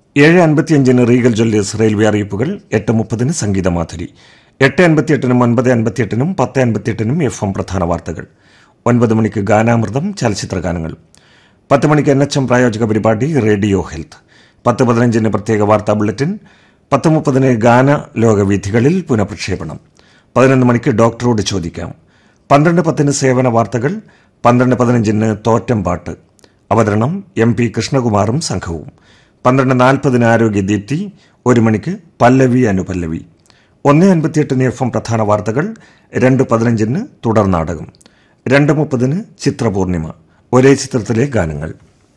ഏഴ് അൻപത്തിയഞ്ചിന് Regal Jewellers railway അറിയിപ്പുകൾ എട്ട് മുപ്പതിന് സംഗീതമാധുരി എട്ട് അൻപത്തിയെട്ടിനും ഒൻപത് അൻപത്തിയെട്ടിനും പത്ത് അൻപത്തിയെട്ടിനും എഫ് എം പ്രധാന വാർത്തകൾ ഒൻപത് മണിക്ക് ഗാനാമൃതം ചലച്ചിത്ര ഗാനങ്ങൾ പത്ത് മണിക്ക് എൻ എച്ച് എം പ്രായോജക പരിപാടി റേഡിയോ ഹെൽത്ത് പത്ത് പതിനഞ്ചിന് പ്രത്യേക വാർത്താ ബുള്ളറ്റിൻ പത്ത് മുപ്പതിന് ഗാന ലോകവീഥികളിൽ പുനഃപ്രക്ഷേപണം പതിനൊന്ന് മണിക്ക് ഡോക്ടറോട് ചോദിക്കാം പന്ത്രണ്ട് പത്തിന് സേവന വാർത്തകൾ പന്ത്രണ്ട് പതിനഞ്ചിന് തോറ്റം പാട്ട് അവതരണം എം പി കൃഷ്ണകുമാറും സംഘവും പന്ത്രണ്ട് നാൽപ്പതിന് ആരോഗ്യദീപ്തി ഒരു മണിക്ക് പല്ലവി അനുപല്ലവി ഒന്ന് അൻപത്തിയെട്ടിന് എഫ് എം പ്രധാന വാർത്തകൾ രണ്ട് പതിനഞ്ചിന് തുടർ നാടകം രണ്ട് മുപ്പതിന് ചിത്രപൂർണിമ ഒരേ ചിത്രത്തിലെ ഗാനങ്ങൾ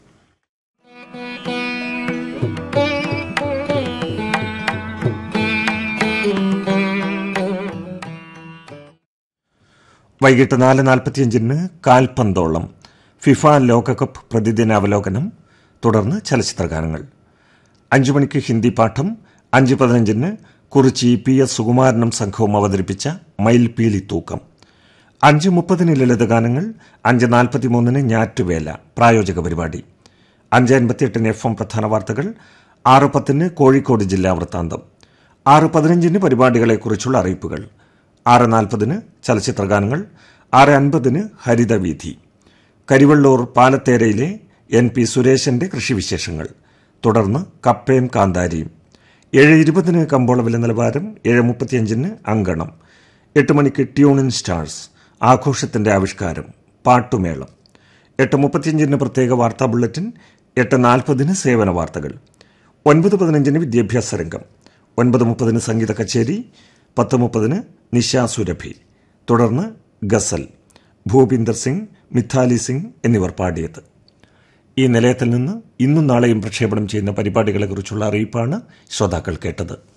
വൈകിട്ട് നാല് നാൽപ്പത്തിയഞ്ചിന് കാൽപന്തോളം ഫിഫ ലോകകപ്പ് പ്രതിദിനാവലോകനം തുടർന്ന് ചലച്ചിത്ര ഗാനങ്ങൾ അഞ്ചു മണിക്ക് ഹിന്ദി പാഠം അഞ്ച് പതിനഞ്ചിന് കുറിച്ചി പി എസ് സുകുമാരനും സംഘവും അവതരിപ്പിച്ച മയിൽപീലി തൂക്കം അഞ്ച് മുപ്പതിന് ലളിതഗാനങ്ങൾ അഞ്ച് നാൽപ്പത്തിമൂന്നിന് ഞാറ്റുവേല പ്രായോജക പരിപാടി അഞ്ച് അൻപത്തിയെട്ടിന് എഫ് എം പ്രധാന വാർത്തകൾ ആറ് പത്തിന് കോഴിക്കോട് ജില്ലാ വൃത്താന്തം ആറ് പതിനഞ്ചിന് പരിപാടികളെക്കുറിച്ചുള്ള അറിയിപ്പുകൾ ആറ് നാൽപ്പതിന് ചലച്ചിത്ര ഗാനങ്ങൾ ആറ് അൻപതിന് ഹരിതവീഥി കരിവള്ളൂർ പാലത്തേരയിലെ എൻ പി സുരേശന്റെ കൃഷിവിശേഷങ്ങൾ തുടർന്ന് കപ്പയും കാന്താരിയും ഏഴ് ഇരുപതിന് കമ്പോള വില നിലവാരം ഏഴ് മുപ്പത്തിയഞ്ചിന് അങ്കണം എട്ട് മണിക്ക് ട്യൂണിൻ സ്റ്റാർസ് ആഘോഷത്തിന്റെ ആവിഷ്കാരം പാട്ടുമേളം എട്ട് മുപ്പത്തിയഞ്ചിന് പ്രത്യേക വാർത്താ ബുള്ളറ്റിൻ എട്ട് നാൽപ്പതിന് സേവന വാർത്തകൾ ഒൻപത് പതിനഞ്ചിന് വിദ്യാഭ്യാസ രംഗം ഒൻപത് മുപ്പതിന് സംഗീത കച്ചേരി പത്ത് മുപ്പതിന് നിശാ സുരഭി തുടർന്ന് ഗസൽ ഭൂപീന്ദർ സിംഗ് മിഥാലി സിംഗ് എന്നിവർ പാടിയത് ഈ നിലയത്തിൽ നിന്ന് ഇന്നും നാളെയും പ്രക്ഷേപണം ചെയ്യുന്ന പരിപാടികളെക്കുറിച്ചുള്ള അറിയിപ്പാണ് ശ്രോതാക്കൾ കേട്ടത്